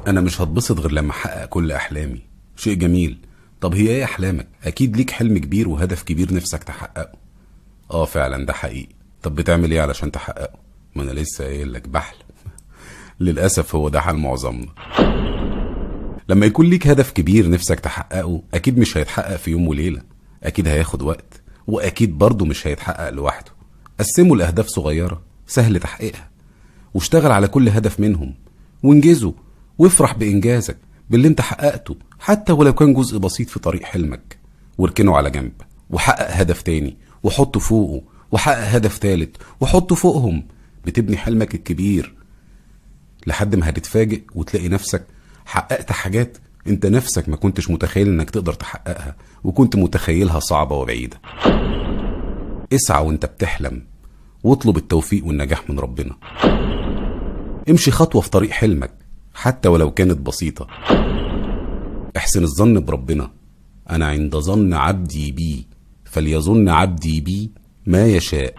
انا مش هتبسط غير لما احقق كل احلامي شيء جميل طب هي ايه احلامك اكيد ليك حلم كبير وهدف كبير نفسك تحققه اه فعلا ده حقيقي طب بتعمل ايه علشان تحققه ما انا لسه قايل لك بحلم للاسف هو ده حال معظمنا لما يكون ليك هدف كبير نفسك تحققه اكيد مش هيتحقق في يوم وليله اكيد هياخد وقت واكيد برضه مش هيتحقق لوحده قسمه لاهداف صغيره سهل تحقيقها واشتغل على كل هدف منهم وانجزه وافرح بانجازك باللي انت حققته حتى ولو كان جزء بسيط في طريق حلمك واركنه على جنب وحقق هدف تاني وحطه فوقه وحقق هدف تالت وحطه فوقهم بتبني حلمك الكبير لحد ما هتتفاجئ وتلاقي نفسك حققت حاجات انت نفسك ما كنتش متخيل انك تقدر تحققها وكنت متخيلها صعبة وبعيدة اسعى وانت بتحلم واطلب التوفيق والنجاح من ربنا امشي خطوة في طريق حلمك حتى ولو كانت بسيطة احسن الظن بربنا انا عند ظن عبدي بي فليظن عبدي بي ما يشاء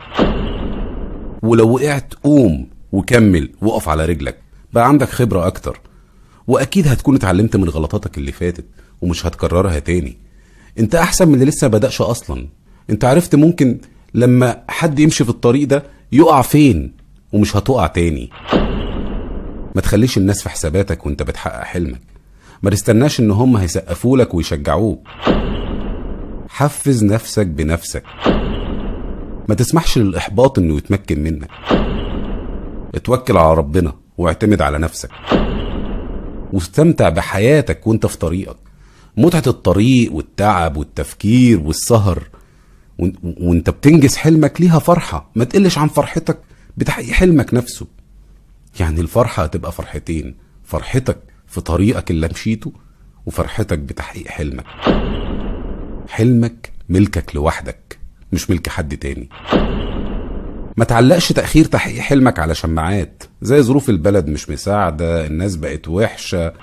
ولو وقعت قوم وكمل وقف على رجلك بقى عندك خبرة اكتر واكيد هتكون اتعلمت من غلطاتك اللي فاتت ومش هتكررها تاني انت احسن من اللي لسه بدأش اصلا انت عرفت ممكن لما حد يمشي في الطريق ده يقع فين ومش هتقع تاني ما تخليش الناس في حساباتك وانت بتحقق حلمك ما تستناش ان هم هيسقفوا لك ويشجعوك حفز نفسك بنفسك ما تسمحش للاحباط انه يتمكن منك اتوكل على ربنا واعتمد على نفسك واستمتع بحياتك وانت في طريقك متعة الطريق والتعب والتفكير والسهر وانت بتنجز حلمك ليها فرحة ما تقلش عن فرحتك بتحقيق حلمك نفسه يعني الفرحة هتبقى فرحتين فرحتك في طريقك اللي مشيته وفرحتك بتحقيق حلمك حلمك ملكك لوحدك مش ملك حد تاني ما تعلقش تأخير تحقيق حلمك على شماعات زي ظروف البلد مش مساعدة الناس بقت وحشة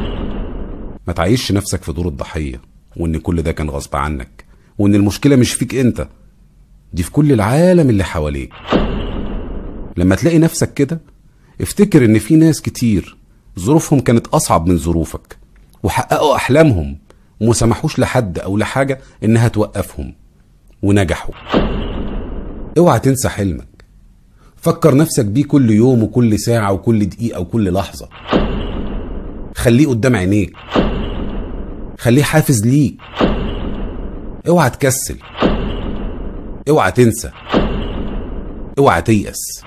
ما تعيش نفسك في دور الضحية وان كل ده كان غصب عنك وان المشكلة مش فيك انت دي في كل العالم اللي حواليك لما تلاقي نفسك كده افتكر ان في ناس كتير ظروفهم كانت اصعب من ظروفك وحققوا احلامهم وما سمحوش لحد او لحاجة انها توقفهم ونجحوا اوعى تنسى حلمك فكر نفسك بيه كل يوم وكل ساعة وكل دقيقة وكل لحظة خليه قدام عينيك خليه حافز ليك اوعى تكسل اوعى تنسى اوعى تيأس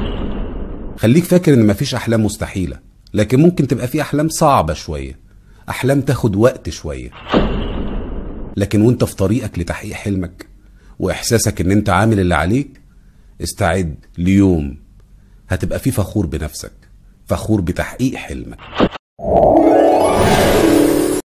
خليك فاكر ان مفيش احلام مستحيلة لكن ممكن تبقى في احلام صعبة شوية احلام تاخد وقت شوية لكن وانت في طريقك لتحقيق حلمك واحساسك ان انت عامل اللي عليك استعد ليوم هتبقى فيه فخور بنفسك فخور بتحقيق حلمك